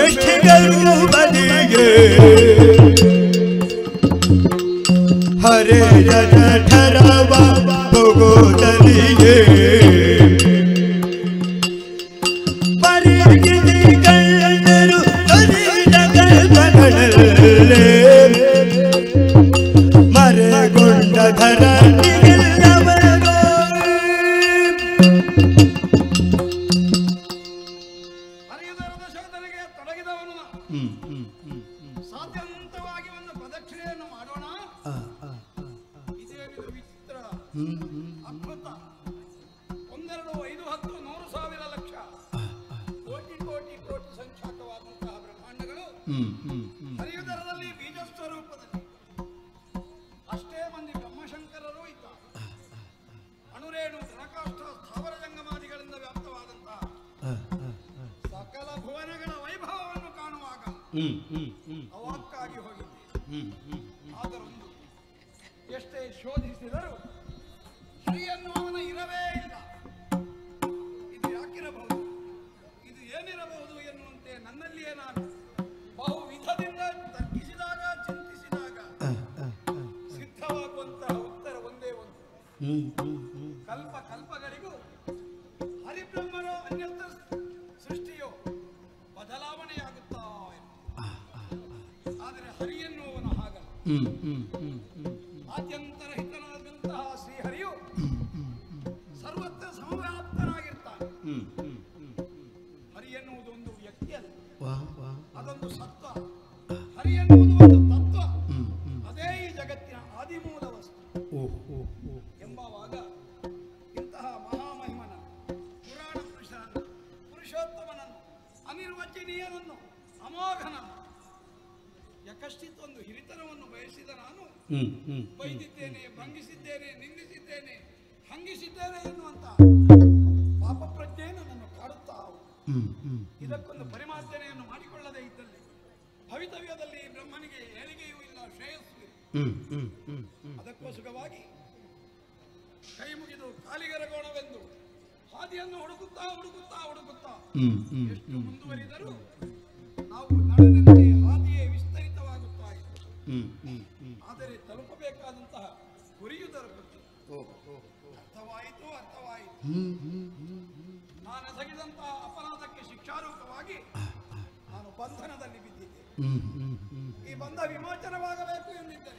ಮೇಷ್ಠಿಗರು ಬದಿಗೆ ಹರೇ ಜಠರವ ಹೋಗೋದಲಿಗೆ ಪರಿಗಿಸಿ ಕಳ್ಳರು ತೊರೆದ ಕಲ್ಪಗಳಲ್ಲೇ ಮರೆಗೊಂಡ ಧರಣಿಗೆಲ್ಲವರೂ ಹರಿಯದರದ ಶೋಧನೆಗೆ ತೊಡಗಿದವನು ನಾನು. ಹ್ಮ್ ಹ್ಮ್ ಹ್ಮ್ ಸಾಧ್ಯಂತವಾಗಿ ಒಂದು ಪ್ರದಕ್ಷಿಣೆಯನ್ನು ಮಾಡೋಣ ಆ, ಆ, ಇದೇನಿದು ವಿಚಿತ್ರ ಹ್ಮ್ ಹ್ಮ್ ಅದ್ಭುತ ಒಂದೆರಡು ಐದು ಹತ್ತು ನೂರು ಸಾವಿರ ಲಕ್ಷ ಕೋಟಿ ಕೋಟಿ ಕೋಟಿ ಸಂಖ್ಯಾಕವಾದಂತಹ ಬ್ರಹ್ಮಾಂಡಗಳು ಹ್ಮ್ ಹ್ಮ್ ಹ್ಮ್ ಹರಿಯುದರದಲ್ಲಿ ಬೀಜ ಸ್ವರೂಪದಲ್ಲಿ ಅಷ್ಟೇ ಮಂದಿ ಬ್ರಹ್ಮಶಂಕರರು ಇದ್ದಾರೆ ಅಣುರೇಣು ಧನಕಾಷ್ಠ ಸ್ಥಾವರ ಜಂಗಮಾದಿಗಳಿಂದ ವ್ಯಾಪ್ತವಾದಂತಹ ಆ, ಆ, ಆ. ಸಕಲ ಭುವನಗಳ ವೈಭವವನ್ನು ಕಾಣುವಾಗ ಹ್ಮ್ ಹ್ಮ್ ಹ್ಮ್ ಅವಾಕ್ಕಾಗಿ ಹೋಗಿದ್ದೆ ಹ್ಮ್ ಹ್ಮ್ ಆದರೊಂದು ಎಷ್ಟೇ ಶೋಧಿಸಿದರೂ ಹರಿಯನ್ನು ಅವನ ಇರವೇ ಇಲ್ಲ ಇದು ಯಾಕಿರಬಹುದು ಇದು ಏನಿರಬಹುದು ಎನ್ನುವಂತೆ ನನ್ನಲ್ಲಿಯೇ ನಾನು ಬಹು ವಿಧದಿಂದ ತರ್ಕಿಸಿದಾಗ ಚಿಂತಿಸಿದಾಗ ಆ, ಆ, ಆ. ಸಿದ್ಧವಾಗುವಂತಹ ಉತ್ತರ ಒಂದೇ ಒಂದು ಹ್ಮ್ ಹ್ಮ್ ಹ್ಮ್ ಕಲ್ಪ ಕಲ್ಪಗಳಿಗೂ ಹರಿಬ್ರಹ್ಮರೋ ಅನ್ಯತ್ರ ಸೃಷ್ಟಿಯೋ ಬದಲಾವಣೆಯಾಗುತ್ತಾ ಇರುತ್ತೆ. ಆದರೆ ಹರಿ ಎನ್ನುವನು ಹಾಗಲ್ಲ ಹ್ಮ್ ಹ್ಮ್ ಹ್ಮ್ ಹ್ಮ್ ಆದ್ಯಂತರ ಹಿತನಾದಂತಹ ಶ್ರೀಹರಿಯು ಸರ್ವತ್ರ ಸಮವ್ಯಾಪ್ತನಾಗಿರ್ತಾನೆ ಹ್ಮ್ ಹ್ಮ್ ಹ್ಮ್ ಹರಿ ಎನ್ನುವುದು ಒಂದು ವ್ಯಕ್ತಿ ಅಲ್ಲ ವಾ ವಾ ಅದೊಂದು ಸತ್ವ ಹರಿ ಎನ್ನುವುದು ಒಂದು ತತ್ವ ಹ್ಮ್ ಹ್ಮ್ ಅದೇ ಈ ಜಗತ್ತಿನ ಆದಿಮೂಲ ವಸ್ತು ಓ ಓ ಓ ಎಂಬವಾಗ ಇಂತಹ ಮಹಾಮಹಿಮನ ಪುರಾಣ ಪುರುಷನನ್ನು ಪುರುಷೋತ್ತಮನನ್ನು ಅನಿರ್ವಚನೀಯನನ್ನು ಅಮೋಘನನ್ನು ಯಕಶ್ಚಿತ್ ಒಂದು ಹಿರಿತನವನ್ನು ಬಯಸಿದ ನಾನು ಹ್ಮ್ ಹ್ಮ್ ಬೈದಿದ್ದೇನೆ ಭಂಗಿಸಿದ್ದೇನೆ ನಿಂದಿಸಿದ್ದೇನೆ ಹಂಗಿಸಿದ್ದೇನೆ ಎನ್ನುವಂತ ಪಾಪ ಪ್ರಜ್ಞೆ ನನ್ನನ್ನು ಕಾಡುತ್ತಾ ಉಂಟು. ಹ್ಮ್ ಹ್ಮ್ ಇದಕ್ಕೊಂದು ಪರಿಮಾರ್ಜನೆಯನ್ನು ಮಾಡಿಕೊಳ್ಳದೇ ಇದ್ದಲ್ಲಿ ಭವಿತವ್ಯದಲ್ಲಿ ಬ್ರಹ್ಮನಿಗೆ ಏಳಿಗೆಯೂ ಇಲ್ಲ ಶ್ರೇಯಸ್ಸು ಇಲ್ಲ ಹ್ಮ್ ಹ್ಮ್ ಹ್ಮ್ ಹ್ಮ್ ಅದಕ್ಕೋಸ್ಕರವಾಗಿ ಕೈ ಮುಗಿದು ಕಾಲಿಗರಗೋಣವೆಂದು ಹಾದಿಯನ್ನು ಹುಡುಕುತ್ತಾ ಹುಡುಕುತ್ತಾ ಹುಡುಕುತ್ತಾ ಹ್ಮ್ ಹ್ಮ್ ಎಷ್ಟು ಮುಂದುವರಿದರೂ ನಾವು ನಡೆದಂತೆ ಹಾದಿಯೇ ವಿಸ್ತರಿತವಾಗುತ್ತಾ ಇದೆ ಹ್ಮ್ ಹ್ಮ್ ಹ್ಮ್ ಆದರೆ ತಲುಪಬೇಕಾದಂತಹ ಗುರಿಯು ದೊರಕುತ್ತಿಲ್ಲ ಅರ್ಥವಾಯಿತು ಅರ್ಥವಾಯಿತು ಹ್ಮ್ ಹ್ಮ್ ಹ್ಮ್ ನಾನು ಎಸಗಿದಂತಹ ಅಪರಾಧಕ್ಕೆ ಶಿಕ್ಷಾರೂಪವಾಗಿ ನಾನು ಬಂಧನದಲ್ಲಿ ಬಿದ್ದಿದ್ದೆ ಹ್ಮ್ ಹ್ಮ್ ಹ್ಮ್ ಈ ಬಂಧ ವಿಮೋಚನವಾಗಬೇಕು ಎಂದಿದ್ದರೆ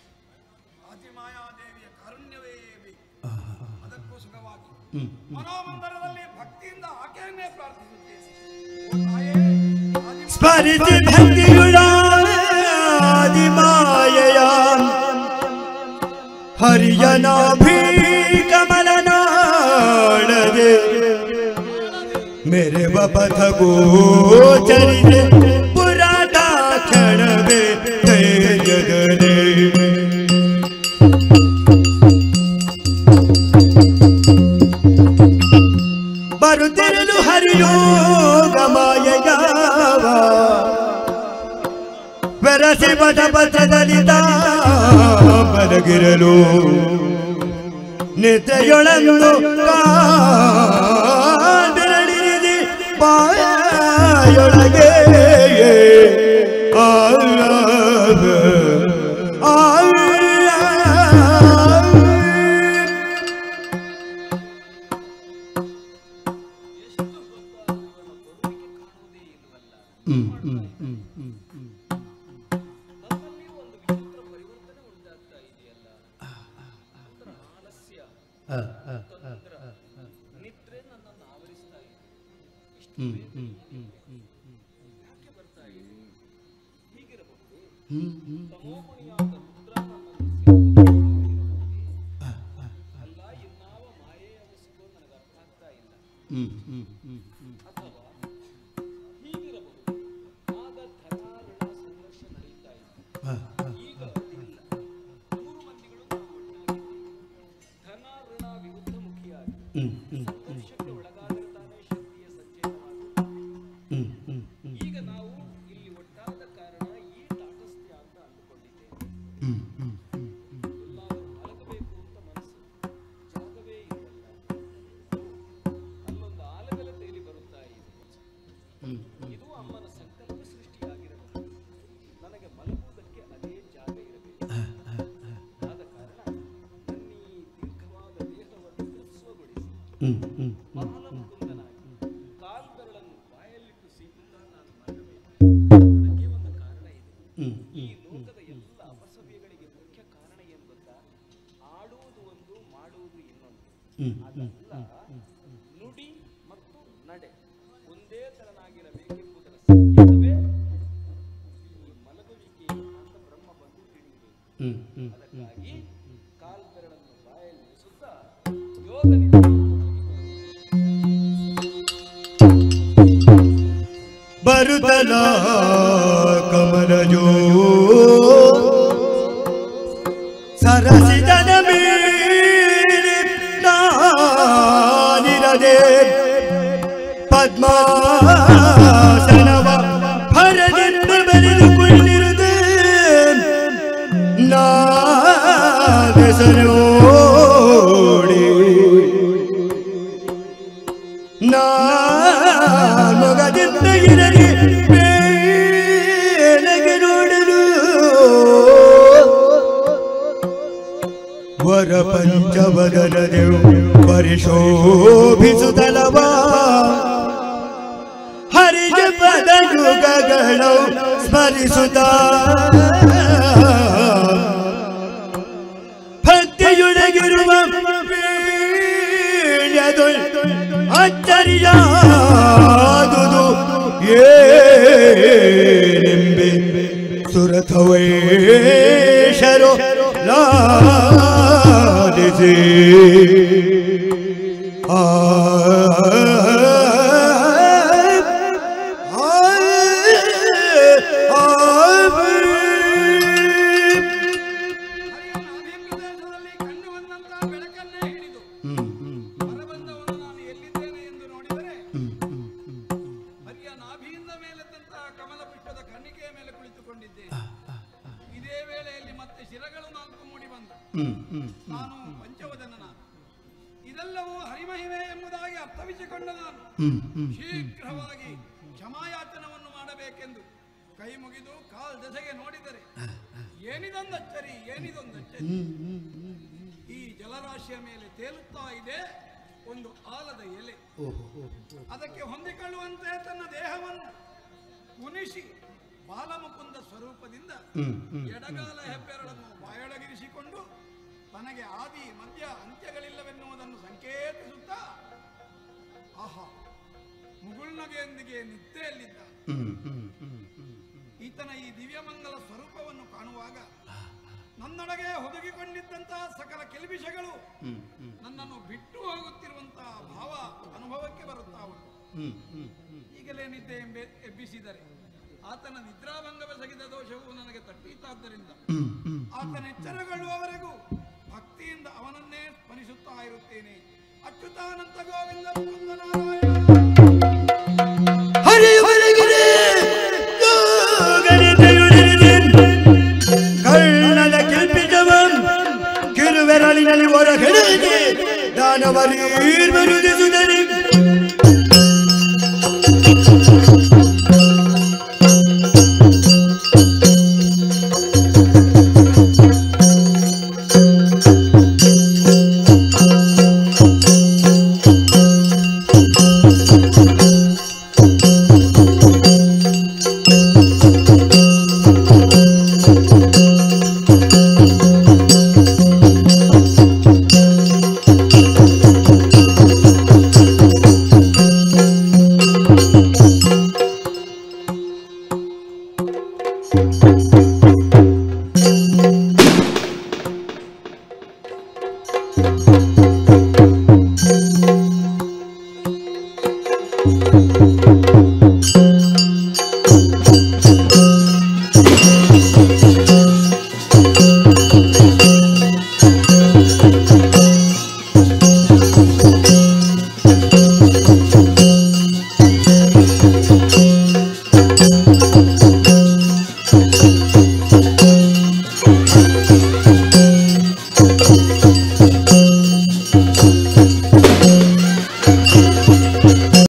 ಆದಿಮಾಯಾದೇವಿಯ ಕಾರುಣ್ಯವೇ ಬೇಕು ಅದಕ್ಕೋಸ್ಕರವಾಗಿ ಹ್ಮ್ ಮನೋಮಂದಿರದಲ್ಲಿ ಭಕ್ತಿಯಿಂದ ಆಕೆಯನ್ನೇ ಪ್ರಾರ್ಥಿಸುತ್ತೇನೆ ಓ ತಾಯೇ, ಆದಿಮಾ- ಸ್ಮರಿಸಿ ಭಕ್ತಿಯುಳ ಆದಿಮಾಯಯ ಹರಿಯನಾಭಿ ಕಮಲನಾಳದೆ मेरे बपथ गोचरिते पुराता क्षणवे तेजगरे ಬರುತ್ತಿರಲು ಹರಿಯೋಗಮಾಯಯಾವ ಬೆರಸಿ ಬದ ಬಸದಲಿತ ಬರಗಿರಲು ನಿದ್ರೆಯೊಳಂದು ಕಾದಿರಳಿದಿ ಬಾಯೊಳಗೆ ಆ ಹ್ಮ್ ಹ್ಮ್ ಹ್ಮ್ ಹ್ಮ್ ಹ್ಮ್ ನನ್ನಲ್ಲಿಯೂ ಒಂದು ವಿಚಿತ್ರ ಪರಿವರ್ತನೆ ಉಂಟಾಗ್ತಾ ಇದೆಯಲ್ಲ ಒಂಥರ ಆಲಸ್ಯ ಆ, ಆ, ಆ, ತೊಂದ್ರ ನಿದ್ರೆ ನನ್ನನ್ನು ಆವರಿಸ್ತಾ ಇದೆ ಇಷ್ಟು ಹ್ಮ್ ಬೇಗ ಹ್ಮ್ ಹ್ಮ್ ಹ್ಮ್ ಯಾಕೆ ಬರ್ತಾ ಇದೆ ಹೀಗಿರಬಹುದು ಹ್ಮ್ ಹ್ಮ್ ತಮೋಮಣಿಯಾದ ರುದ್ರ ನನ್ನನ್ನು ಸೇರಿಕೊಂಡಿರಬಹುದೇ? ಅಲ್ಲ ಇನ್ನಾವ ಮಾಯೆಯ ವಸ್ತು ನನಗೆ ಅರ್ಥ ಆಗ್ತಾ ಇಲ್ಲ ಹ್ಮ್ ಹ್ಮ್ ಹ್ಮ್ ಹ್ಮ್ ಅಥವಾ ಹೀಗಿರಬಹುದು ಆಗ ಧನಾಋಣ ಸಂಘರ್ಷ ನಡೀತಾ ಇತ್ತು ಆ, ಆ, ಈಗ ಅದಿಲ್ಲ ಮೂರು ಮಂದಿಗಳು ನಾವು ಒಟ್ಟಾಗಿದ್ದೀವಿ ಧನ ಋಣ ವಿರುದ್ಧ ಮುಖಿಯಾಗಿ ಹ್ಮ್ ಹ್ಮ್ ಸಂಘರ್ಷಕ್ಕೆ ಒಳಗಾಗಿರ್ತಾನೆ ಶಕ್ತಿಯ ಸಂಚಯನವಾಗುತ್ತದೆ ಹ್ಮ್ ಹ್ಮ್ ಹ್ಮ್ ಈಗ ನಾವು ಇಲ್ಲಿ ಒಟ್ಟಾದ ಕಾರಣ ಈ ತಾಟಸ್ಥ್ಯ ಅಂತ ಅಂದುಕೊಂಡಿದ್ದೇವೆ ಹ್ಮ್ ಹ್ಮ್ ಹ್ಮ್ ಎಲ್ಲಾದರೂ ಮಲಗಬೇಕು ಅಂತ ಮನಸ್ಸು ಜಾಗವೇ ಇಲ್ಲಲ್ಲ ಅಲ್ಲೊಂದು ಆಲಗಲ ತೇಲಿ ಬರುತ್ತಾ ಇದೆ ಹ್ಮ್ ಇದು ಅಮ್ಮನ ಸಂಕಲ್ಪ ಹ್ಮ್ ಹ್ಮ್ ಬಾಲಮುಕುಂದನಾಗಿ ಕಾಲ್ಬೆರಳನ್ನು ಬಾಯಲ್ಲಿಟ್ಟು ಸೀಗುತ್ತಾ ನಾನು ಮಲಗಬೇಕು ಅದಕ್ಕೆ ಒಂದು ಕಾರಣ ಇದೆ ಹ್ಮ್ ಈ ಲೋಕದ ಎಲ್ಲ ಅಪಸವ್ಯಗಳಿಗೆ ಮುಖ್ಯ ಕಾರಣ ಏನು ಗೊತ್ತಾ ಆಡುವುದು ಒಂದು ಮಾಡುವುದು ಇನ್ನೊಂದು ಹ್ಮ್ ಅದಲ್ಲ ನುಡಿ ಮತ್ತು ನಡೆ ಒಂದೇ ತರನಾಗಿರಬೇಕೆಂಬುದರ ಸಂಕೇತವೇ ಈ ಮಲಗುವಿಕೆ ಅಂತ ಬ್ರಹ್ಮ ಬಂದು ತಿಳಿಯಬೇಕು ಹ್ಮ್ ಹ್ಮ್ ಅದಕ್ಕಾಗಿ ಕಾಲ್ಬೆರಳನ್ನು ಬಾಯಲ್ಲಿ ಇರಿಸುತ್ತಾ ಯೋಗ ನಿದ್ರೆಯಲ್ಲಿ ಬರುತ್ತಲ ಕಮಲಜೋ ಸರಸಿದನ ಮೇಲೆ ನಾನಿರದೆ ಪದ್ಮಾಸನವ ಭರದಿಂದ ಬರೆದುಕೊಂಡಿರುದೆ ನಾದೆಸರೋಡಿ ನಾಮಗದಿಂದ ಇರಲಿ ಮೇಲಗೆ ನೋಡಲು ವರ ಪಂಚವದನದೆವು ಪರಿಶೋಭಿಸುತ್ತಲವ ಹರಿಜ ಪದಯುಗಗಳು ಸ್ಮರಿಸುತ್ತ ಭಕ್ತಿಯೊಳಗಿರುವ ವೀಳ್ಯದು ಅಚ್ಚರಿಯಾದುದು ಏನೆಂಬೆ ಸುರಥವೇಶರು ಲಾದಿಸಿ ಆ ಹರಿಯ ಪ್ರದೇಶದಲ್ಲಿ ಕಂಡು ಬಂದಂತಹ ಬೆಳಕನ್ನೇ ಹಿಡಿದು ಹೊರಬಂದವನು ನಾನು ಎಲ್ಲಿದ್ದೇನೆ ಎಂದು ನೋಡಿದರೆ ಹರಿಯ ನಾಭಿಯಿಂದ ಮೇಲೆದ್ದಂತಹ ಕಮಲ ಪುಷ್ಪದ ಕಣ್ಣಿಕೆಯ ಮೇಲೆ ಕುಳಿತುಕೊಂಡಿದ್ದೇನೆ ಇದೇ ವೇಳೆಯಲ್ಲಿ ಮತ್ತೆ ಶಿರಗಳು ನಾಲ್ಕು ಮೂಡಿ ಬಂದ ನಾನು ಪಂಚವದನ ನಾನು ಇದೆಲ್ಲವೂ ಹರಿಮಹಿಮೆ ಎಂಬುದಾಗಿ ಅರ್ಥವಿಸಿಕೊಂಡ ನಾನು ಶೀಘ್ರವಾಗಿ ಕ್ಷಮಾಯಾಚನವನ್ನು ಮಾಡಬೇಕೆಂದು ಕೈ ಮುಗಿದು ಕಾಲ್ ದೆಸೆಗೆ ನೋಡಿದರೆ ಏನಿದೊಂದಚ್ಚರಿ ಏನಿದೊಂದಚ್ಚರಿ ಈ ಜಲರಾಶಿಯ ಮೇಲೆ ತೇಲುತ್ತಾ ಇದೆ ಒಂದು ಆಲದ ಎಲೆ ಅದಕ್ಕೆ ಹೊಂದಿಕೊಳ್ಳುವಂತೆ ತನ್ನ ದೇಹವನ್ನು ಮುನಿಸಿ ಬಾಲಮುಕುಂದ ಸ್ವರೂಪದಿಂದ ಎಡಗಾಲ ಹೆಬ್ಬೆರಳನ್ನು ಬಾಯೊಳಗಿರಿಸಿಕೊಂಡು ತನಗೆ ಆದಿ ಮಧ್ಯ ಅಂತ್ಯಗಳಿಲ್ಲವೆನ್ನುವುದನ್ನು ಸಂಕೇತಿಸುತ್ತಾ ಆಹಾ ಮುಗುಳ್ನಗೆಯೊಂದಿಗೆ ನಿದ್ದೆಯಲ್ಲಿದ್ದ ಈತನ ಈ ದಿವ್ಯಮಂಗಲ ಸ್ವರೂಪವನ್ನು ಕಾಣುವಾಗ ನನ್ನೊಳಗೆ ಹುದುಗಿಕೊಂಡಿದ್ದಂತಹ ಸಕಲ ಕೆಲ್ಬಿಷಗಳು ನನ್ನನ್ನು ಬಿಟ್ಟು ಹೋಗುತ್ತಿರುವಂತಹ ಭಾವ ಅನುಭವಕ್ಕೆ ಬರುತ್ತಾ ಉಂಟು ಈಗಲೇ ನಿದ್ದೆ ಎಂಬೆ ಎಬ್ಬಿಸಿದರೆ ಆತನ ನಿದ್ರಾಭಂಗವೆಸಗಿದ ದೋಷವು ನನಗೆ ತಟ್ಟೀತಾದ್ದರಿಂದ ಆತನ ಎಚ್ಚರಗೊಳ್ಳುವವರೆಗೂ ಭಕ್ತಿಯಿಂದ ಅವನನ್ನೇ ಸ್ಮರಿಸುತ್ತಾ ಇರುತ್ತೇನೆ ಅಚ್ಯುತಾನಂತ ಗೋವಿಂದ ಮುಕುಂದ ನಾರಾಯಣ ಹರಿಯವರೆಗಿದೆ ಕಳ್ಳನ ಕೆಲ್ಪಿದವನ್ ಕಿರುವೆರಳಿನಲ್ಲಿ ಹೊರಗಡೆಗೆ ದಾನವರೀರ್ವರುದಿಸುತ್ತದೆ